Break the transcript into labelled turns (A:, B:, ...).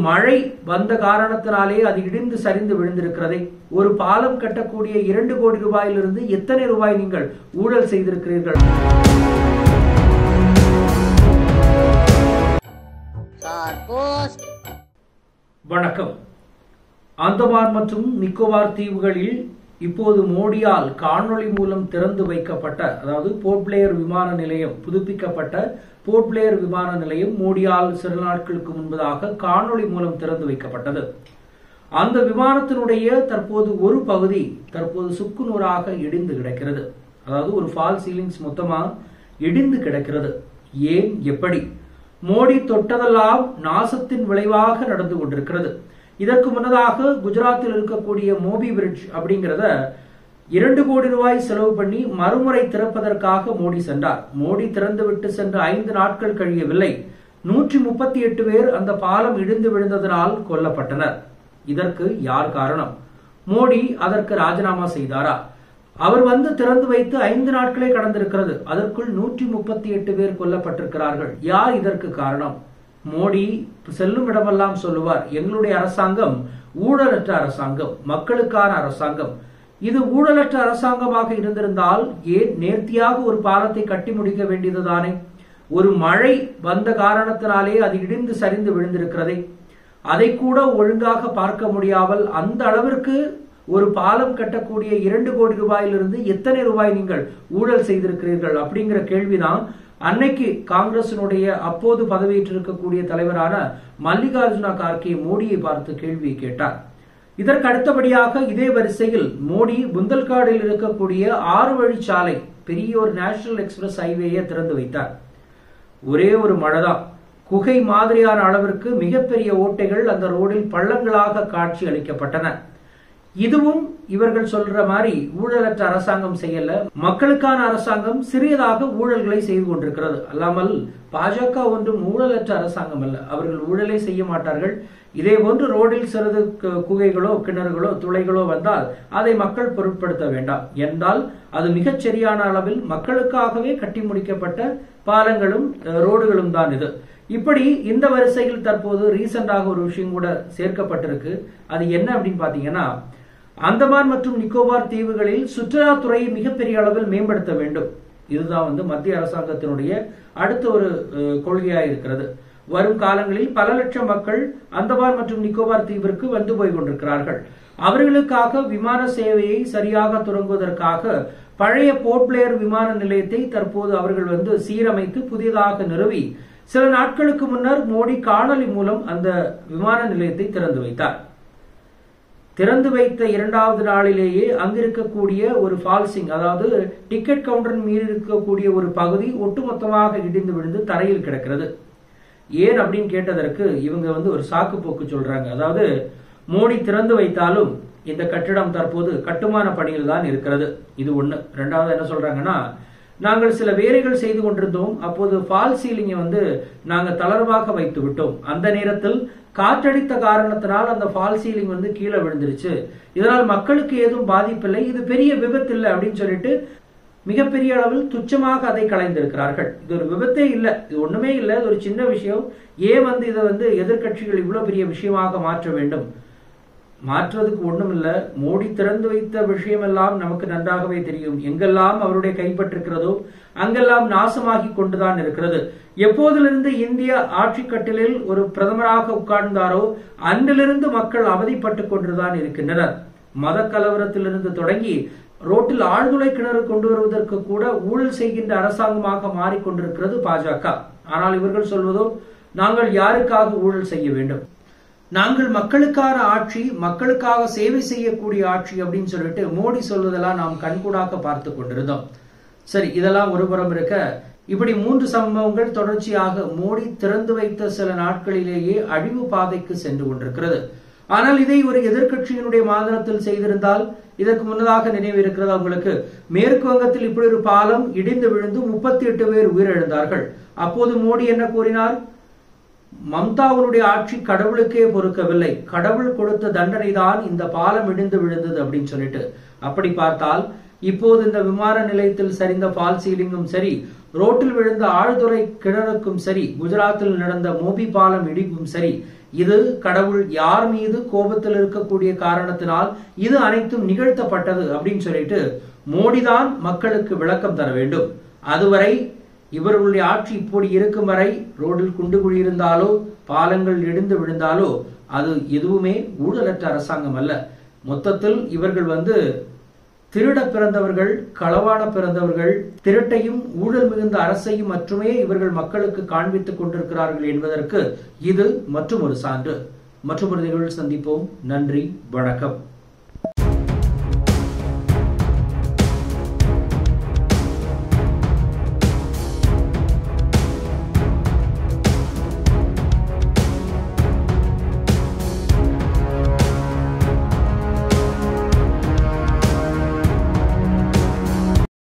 A: மழை வந்த காரணத்தினாலே அது இடிந்து சரிந்து விழுந்திருக்கிறதே ஒரு பாலம் கட்டக்கூடிய இரண்டு கோடி ரூபாயிலிருந்து எத்தனை ரூபாய் நீங்கள் ஊழல் செய்திருக்கிறீர்கள்
B: சார் போஸ்ட்
A: வணக்கம் அந்தமான் மற்றும் நிக்கோபார் தீவுகளில் இப்போது மோடியால் காணொளி மூலம் திறந்து வைக்கப்பட்ட அதாவது போர்ட் பிளேயர் விமான நிலையம் புதுப்பிக்கப்பட்ட போர்ட் பிளேயர் விமான நிலையம் மோடியால் சில நாட்களுக்கு முன்பதாக காணொளி மூலம் திறந்து வைக்கப்பட்டது அந்த விமானத்தினுடைய தற்போது ஒரு பகுதி தற்போது சுக்குநூறாக இடிந்து கிடக்கிறது அதாவது ஒரு ஃபால் சீலிங்ஸ் மொத்தமா இடிந்து கிடக்கிறது ஏன் எப்படி மோடி தொட்டதெல்லாம் நாசத்தின் விளைவாக நடந்து கொண்டிருக்கிறது இதற்கு முன்னதாக குஜராத்தில் இருக்கக்கூடிய மோபி பிரிட்ஜ் அப்படிங்கிறத இரண்டு கோடி ரூபாய் செலவு பண்ணி மறுமுறை திறப்பதற்காக மோடி சென்றார் மோடி திறந்துவிட்டு சென்ற ஐந்து நாட்கள் கழியவில்லை நூற்றி முப்பத்தி எட்டு பேர் அந்த பாலம் இடிந்து விழுந்ததனால் கொல்லப்பட்டனர் இதற்கு யார் காரணம் மோடி அதற்கு ராஜினாமா செய்தாரா அவர் வந்து திறந்து வைத்து ஐந்து நாட்களே கடந்திருக்கிறது அதற்குள் நூற்றி முப்பத்தி எட்டு பேர் கொல்லப்பட்டிருக்கிறார்கள் யார் இதற்கு காரணம் மோடி செல்லும் இடமெல்லாம் சொல்லுவார் எங்களுடைய அரசாங்கம் ஊழலற்ற அரசாங்கம் மக்களுக்கான அரசாங்கம் இது ஊழலற்ற அரசாங்கமாக இருந்திருந்தால் ஏன் நேர்த்தியாக ஒரு பாலத்தை கட்டி முடிக்க வேண்டியதுதானே ஒரு மழை வந்த காரணத்தினாலே அது இடிந்து சரிந்து விழுந்திருக்கிறதே அதை கூட ஒழுங்காக பார்க்க முடியாமல் அந்த அளவிற்கு ஒரு பாலம் கட்டக்கூடிய இரண்டு கோடி ரூபாயிலிருந்து எத்தனை ரூபாய் நீங்கள் ஊழல் செய்திருக்கிறீர்கள் அப்படிங்கிற கேள்விதான் அன்னைக்கு காங்கிரசினுடைய அப்போது பதவியேற்றிருக்கக்கூடிய தலைவரான மல்லிகார்ஜுன கார்கே மோடியை பார்த்து கேள்வியை கேட்டார் இதற்கு அடுத்தபடியாக இதே வரிசையில் மோடி புந்தல்காடில் இருக்கக்கூடிய ஆறு வழிச்சாலை பெரிய ஒரு நேஷனல் எக்ஸ்பிரஸ் ஹைவேயை திறந்து வைத்தார் ஒரே ஒரு மழைதான் குகை மாதிரியான அளவிற்கு மிகப்பெரிய ஓட்டைகள் அந்த ரோடில் பள்ளங்களாக காட்சி அளிக்கப்பட்டன இதுவும் இவர்கள் சொல்ற மாதிரி ஊழலற்ற அரசாங்கம் செய்யல மக்களுக்கான அரசாங்கம் சிறியதாக ஊழல்களை செய்து கொண்டிருக்கிறது அல்லாமல் பாஜக ஒன்றும் ஊழலற்ற அரசாங்கம் அல்ல அவர்கள் ஊழலே செய்ய மாட்டார்கள் இதே போன்று ரோடில் சிறிது குகைகளோ கிணறுகளோ துளைகளோ வந்தால் அதை மக்கள் பொருட்படுத்த வேண்டாம் என்றால் அது மிகச் சரியான அளவில் மக்களுக்காகவே கட்டி முடிக்கப்பட்ட பாலங்களும் ரோடுகளும் தான் இது இப்படி இந்த வரிசையில் தற்போது ரீசெண்டாக ஒரு விஷயம் கூட சேர்க்கப்பட்டிருக்கு அது என்ன அப்படின்னு பாத்தீங்கன்னா அந்தமான் மற்றும் நிக்கோபார் தீவுகளில் சுற்றுலாத்துறையை மிகப்பெரிய அளவில் மேம்படுத்த வேண்டும் இதுதான் வந்து மத்திய அரசாங்கத்தினுடைய அடுத்த ஒரு கொள்கையா இருக்கிறது வரும் காலங்களில் பல லட்சம் மக்கள் அந்தமான் மற்றும் நிக்கோபார் தீவிற்கு வந்து போய் கொண்டிருக்கிறார்கள் அவர்களுக்காக விமான சேவையை சரியாக தொடங்குவதற்காக பழைய போர்ட் பிளேயர் விமான நிலையத்தை தற்போது அவர்கள் வந்து சீரமைத்து புதியதாக நிறுவி சில நாட்களுக்கு முன்னர் மோடி காணொலி மூலம் அந்த விமான நிலையத்தை திறந்து வைத்தார் திறந்து வைத்த இரண்டாவது நாளிலேயே அங்கிருக்கக்கூடிய ஒரு ஃபால்சிங் அதாவது டிக்கெட் கவுண்டர் மீறி இருக்கக்கூடிய ஒரு பகுதி ஒட்டுமொத்தமாக இடிந்து விழுந்து தரையில் கிடக்கிறது ஏன் அப்படின்னு கேட்டதற்கு இவங்க வந்து ஒரு சாக்கு போக்கு சொல்றாங்க அதாவது மோடி திறந்து வைத்தாலும் இந்த கட்டிடம் தற்போது கட்டுமான பணியில் தான் இருக்கிறது இது ஒண்ணு ரெண்டாவது என்ன சொல்றாங்கன்னா நாங்கள் சில வேலைகள் செய்து கொண்டிருந்தோம் அப்போது ஃபால் சீலிங்கை வந்து நாங்கள் தளர்வாக வைத்து விட்டோம் அந்த நேரத்தில் காற்றடித்த காரணத்தினால் அந்த ஃபால் சீலிங் வந்து கீழே விழுந்துருச்சு இதனால் மக்களுக்கு ஏதும் பாதிப்பில்லை இது பெரிய விபத்து இல்லை அப்படின்னு சொல்லிட்டு மிகப்பெரிய அளவில் துச்சமாக அதை கலைந்திருக்கிறார்கள் இது ஒரு விபத்தே இல்லை இது ஒண்ணுமே இல்லை இது ஒரு சின்ன விஷயம் ஏன் வந்து இதை வந்து எதிர்கட்சிகள் இவ்வளவு பெரிய விஷயமாக மாற்ற வேண்டும் மாற்றுவதற்கு ஒண்ணும் இல்ல மோடி திறந்து வைத்த விஷயமெல்லாம் நமக்கு நன்றாகவே தெரியும் எங்கெல்லாம் அவருடைய கைப்பற்றிருக்கிறதோ அங்கெல்லாம் நாசமாகி கொண்டுதான் இருக்கிறது எப்போதிலிருந்து இந்திய ஆட்சி கட்டிலில் ஒரு பிரதமராக உட்கார்ந்தாரோ அன்றிலிருந்து மக்கள் அவதிப்பட்டு கொண்டுதான் இருக்கின்றனர் மத கலவரத்திலிருந்து தொடங்கி ரோட்டில் ஆழ்துளை கிணறு கொண்டு வருவதற்கு கூட ஊழல் செய்கின்ற அரசாங்கமாக மாறிக்கொண்டிருக்கிறது பாஜக ஆனால் இவர்கள் சொல்வதோ நாங்கள் யாருக்காக ஊழல் செய்ய வேண்டும் நாங்கள் மக்களுக்கான ஆட்சி மக்களுக்காக சேவை செய்யக்கூடிய ஆட்சி அப்படின்னு சொல்லிட்டு மோடி சொல்வதெல்லாம் நாம் கண்கூடாக பார்த்து கொண்டிருந்தோம் சரி இதெல்லாம் ஒரு புறம் இருக்க இப்படி மூன்று சம்பவங்கள் தொடர்ச்சியாக மோடி திறந்து வைத்த சில நாட்களிலேயே அழிவு பாதைக்கு சென்று கொண்டிருக்கிறது ஆனால் இதை ஒரு எதிர்க்கட்சியினுடைய மாநிலத்தில் செய்திருந்தால் இதற்கு முன்னதாக நினைவு இருக்கிறது அவங்களுக்கு மேற்கு வங்கத்தில் இப்படி ஒரு பாலம் இடிந்து விழுந்து முப்பத்தி எட்டு பேர் உயிரிழந்தார்கள் அப்போது மோடி என்ன கூறினார் மம்தாவுடைய ஆட்சி கடவுளுக்கே பொறுக்கவில்லை கடவுள் கொடுத்த தண்டனை தான் இந்த பாலம் இடிந்து விழுந்தது அப்படின்னு சொல்லிட்டு அப்படி பார்த்தால் இப்போது இந்த விமான நிலையத்தில் சரிந்த ஃபால் சீலிங்கும் சரி ரோட்டில் விழுந்த ஆழ்துறை கிணறுக்கும் சரி குஜராத்தில் நடந்த மோபி பாலம் இடிப்பும் சரி இது கடவுள் யார் மீது கோபத்தில் இருக்கக்கூடிய காரணத்தினால் இது அனைத்தும் நிகழ்த்தப்பட்டது அப்படின்னு சொல்லிட்டு மோடிதான் மக்களுக்கு விளக்கம் தர வேண்டும் அதுவரை இவர்களுடைய ஆட்சி இப்படி இருக்கும் வரை ரோடில் குண்டு குழி இருந்தாலோ பாலங்கள் இடிந்து விழுந்தாலோ அது எதுவுமே ஊழலற்ற அரசாங்கம் அல்ல மொத்தத்தில் இவர்கள் வந்து திருட பிறந்தவர்கள் களவாட பிறந்தவர்கள் திருட்டையும் ஊழல் மிகுந்த அரசையும் மட்டுமே இவர்கள் மக்களுக்கு காண்பித்துக் கொண்டிருக்கிறார்கள் என்பதற்கு இது மற்றும் ஒரு சான்று மற்றொரு நிகழ்வில் சந்திப்போம் நன்றி வணக்கம்